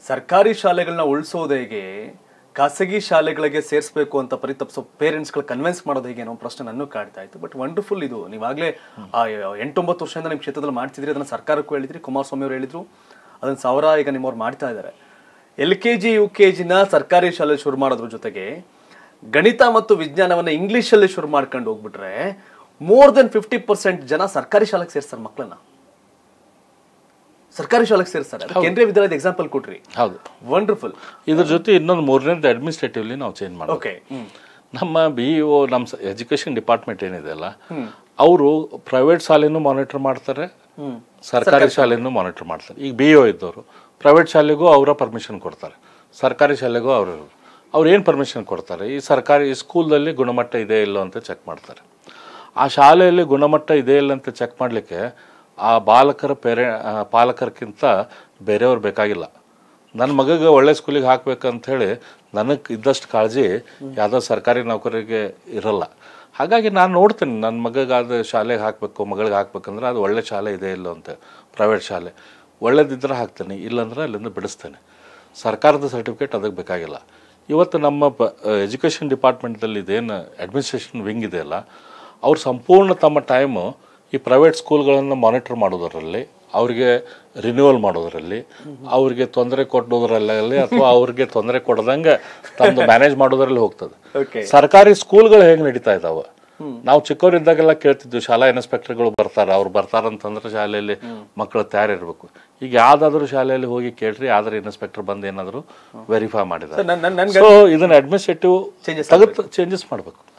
ಸರ್ಕಾರಿ ಶಾಲೆಗಳನ್ನ ಉಳಿಸೋದು ಹೇಗೆ ಖಾಸಗಿ ಶಾಲೆಗಳಿಗೆ ಸೇರಿಸಬೇಕು ಅಂತ ಪರಿತಪ್ಸೋ ಪೇರೆಂಟ್ಸ್ಗಳು ಕನ್ವಿನ್ಸ್ ಮಾಡೋದು ಹೇಗೆ ಅನ್ನೋ ಪ್ರಶ್ನೆ ನನ್ನೂ ಕಾಡ್ತಾ ಇತ್ತು ಬಟ್ ವಂಡರ್ಫುಲ್ ಇದು ನೀವಾಗಲೇ ಆ ಎಂಟೊಂಬತ್ತು ವರ್ಷದಿಂದ ನಿಮ್ಮ ಕ್ಷೇತ್ರದಲ್ಲಿ ಮಾಡ್ತಿದ್ರಿ ಅದನ್ನ ಸರ್ಕಾರಕ್ಕೂ ಹೇಳಿದ್ರಿ ಕುಮಾರಸ್ವಾಮಿ ಅವರು ಹೇಳಿದ್ರು ಅದನ್ನ ಸಾವಿರ ಈಗ ನಿಮ್ಮವ್ರು ಮಾಡ್ತಾ ಇದ್ದಾರೆ L K G U K ಜಿನ ಸರ್ಕಾರಿ ಶಾಲೆ ಶುರು ಮಾಡೋದ್ರ ಜೊತೆಗೆ ಗಣಿತ ಮತ್ತು ವಿಜ್ಞಾನವನ್ನ ಇಂಗ್ಲಿಷಲ್ಲಿ ಶುರು ಮಾಡ್ಕೊಂಡು ಹೋಗ್ಬಿಟ್ರೆ ಮೋರ್ ದೆನ್ ಫಿಫ್ಟಿ ಪರ್ಸೆಂಟ್ ಜನ ಸರ್ಕಾರಿ ಶಾಲೆಗೆ ಸೇರ್ಸ್ತಾರೆ ಮಕ್ಕಳನ್ನ ಸರ್ಕಾರಿ ಶಾಲೆಗೆ ಸೇರಿಸ್ತಾರೆ ಕೇಂದ್ರೀಯ ವಿದ್ಯಾಲಯದ ಎಕ್ಸಾಂಪಲ್ ಕೊಟ್ರಿ ಹೌದು ವಂಡರ್ಫುಲ್ ಇದ್ರ ಜೊತೆ ಇನ್ನೊಂದು ಮೂರನೇದು ಅಡ್ಮಿನಿಸ್ಟ್ರೇಟಿವ್ಲಿ ನಾವು ಚೇಂಜ್ ಮಾಡೋದು ಓಕೆ ನಮ್ಮ ಬಿ ಒ ನಮ್ಮ ಎಜುಕೇಶನ್ ಡಿಪಾರ್ಟ್ಮೆಂಟ್ ಏನಿದೆ ಅಲ್ಲ ಅವರು ಪ್ರೈವೇಟ್ ಶಾಲೆನೂ ಮಾನಿಟರ್ ಮಾಡ್ತಾರೆ ಸರ್ಕಾರಿ ಶಾಲೆನೂ ಮಾನಿಟರ್ ಮಾಡ್ತಾರೆ ಈಗ ಬಿ ಒ ಇದ್ದವರು ಪ್ರೈವೇಟ್ ಶಾಲೆಗೂ ಅವರ ಪರ್ಮಿಷನ್ ಕೊಡ್ತಾರೆ ಸರ್ಕಾರಿ ಶಾಲೆಗೂ ಅವರು ಅವ್ರು ಏನು ಪರ್ಮಿಷನ್ ಕೊಡ್ತಾರೆ ಈ ಸರ್ಕಾರಿ ಸ್ಕೂಲಲ್ಲಿ ಗುಣಮಟ್ಟ ಇದೆ ಇಲ್ಲೋ ಅಂತ ಚೆಕ್ ಮಾಡ್ತಾರೆ ಆ ಶಾಲೆಯಲ್ಲಿ ಗುಣಮಟ್ಟ ಇದೆ ಇಲ್ಲ ಅಂತ ಚೆಕ್ ಮಾಡಲಿಕ್ಕೆ ಆ ಬಾಲಕರ ಪೇರೆ ಆ, ಪಾಲಕರ್ಕಿಂತ ಬೇರೆಯವ್ರು ಬೇಕಾಗಿಲ್ಲ ನನ್ನ ಮಗಗೆ ಒಳ್ಳೆ ಸ್ಕೂಲಿಗೆ ಹಾಕ್ಬೇಕಂತ ಹೇಳಿ ನನಗೆ ಇದ್ದಷ್ಟು ಕಾಳಜಿ ಯಾವುದೋ ಸರ್ಕಾರಿ ನೌಕರಿಗೆ ಇರಲ್ಲ ಹಾಗಾಗಿ ನಾನು ನೋಡ್ತೀನಿ ನನ್ನ ಮಗಗಾದ ಶಾಲೆಗೆ ಹಾಕಬೇಕು ಮಗಳಿಗೆ ಹಾಕ್ಬೇಕಂದ್ರೆ ಅದು ಒಳ್ಳೆ ಶಾಲೆ ಇದೆ ಇಲ್ಲೋ ಅಂತ ಪ್ರೈವೇಟ್ ಶಾಲೆ ಒಳ್ಳೇದಿದ್ರೆ ಹಾಕ್ತೇನೆ ಇಲ್ಲಾಂದ್ರೆ ಅಲ್ಲಿಂದ ಬಿಡಿಸ್ತೇನೆ ಸರ್ಕಾರದ ಸರ್ಟಿಫಿಕೇಟ್ ಅದಕ್ಕೆ ಬೇಕಾಗಿಲ್ಲ ಇವತ್ತು ನಮ್ಮ ಪ ಎಜುಕೇಷನ್ ಡಿಪಾರ್ಟ್ಮೆಂಟಲ್ಲಿ ಇದೇನು ಅಡ್ಮಿನಿಸ್ಟ್ರೇಷನ್ ವಿಂಗ್ ಇದೆಯಲ್ಲ ಅವ್ರು ಸಂಪೂರ್ಣ ತಮ್ಮ ಟೈಮು ಈ ಪ್ರೈವೇಟ್ ಸ್ಕೂಲ್ಗಳನ್ನು ಮಾನಿಟರ್ ಮಾಡೋದರಲ್ಲಿ ಅವ್ರಿಗೆ ರಿನ್ಯೂವಲ್ ಮಾಡೋದರಲ್ಲಿ ಅವ್ರಿಗೆ ತೊಂದರೆ ಕೊಡೋದ್ರಲ್ಲಿ ಅಥವಾ ಅವ್ರಿಗೆ ತೊಂದರೆ ಕೊಡದಂಗೆ ತಮ್ಮದು ಮ್ಯಾನೇಜ್ ಮಾಡೋದ್ರಲ್ಲಿ ಹೋಗ್ತದೆ ಓಕೆ ಸರ್ಕಾರಿ ಸ್ಕೂಲ್ಗಳು ಹೇಗೆ ನಡೀತಾ ಇದಾವೆ ನಾವು ಚಿಕ್ಕವರಿದ್ದಾಗೆಲ್ಲ ಕೇಳ್ತಿದ್ವಿ ಶಾಲಾ ಇನ್ಸ್ಪೆಕ್ಟರ್ಗಳು ಬರ್ತಾರೆ ಅವ್ರು ಬರ್ತಾರಂತಂದ್ರೆ ಶಾಲೆಯಲ್ಲಿ ಮಕ್ಕಳು ತಯಾರಿರ್ಬೇಕು ಈಗ ಯಾವ್ದಾದ್ರು ಶಾಲೆಯಲ್ಲಿ ಹೋಗಿ ಕೇಳ್ರಿ ಯಾವ್ದಾರು ಇನ್ಸ್ಪೆಕ್ಟರ್ ಬಂದು ಏನಾದ್ರು ವೆರಿಫೈ ಮಾಡಿದ್ದಾರೆ ನನ್ ನನ್- ನನ್ಗೆ ಸೊ ಇದನ್ನ ಅಡ್ಮಿನಿಸ್ಟ್ರೇಟಿವ್ Changes ತೆಗೆದು ಚೇಂಜಸ್ ಮಾಡಬೇಕು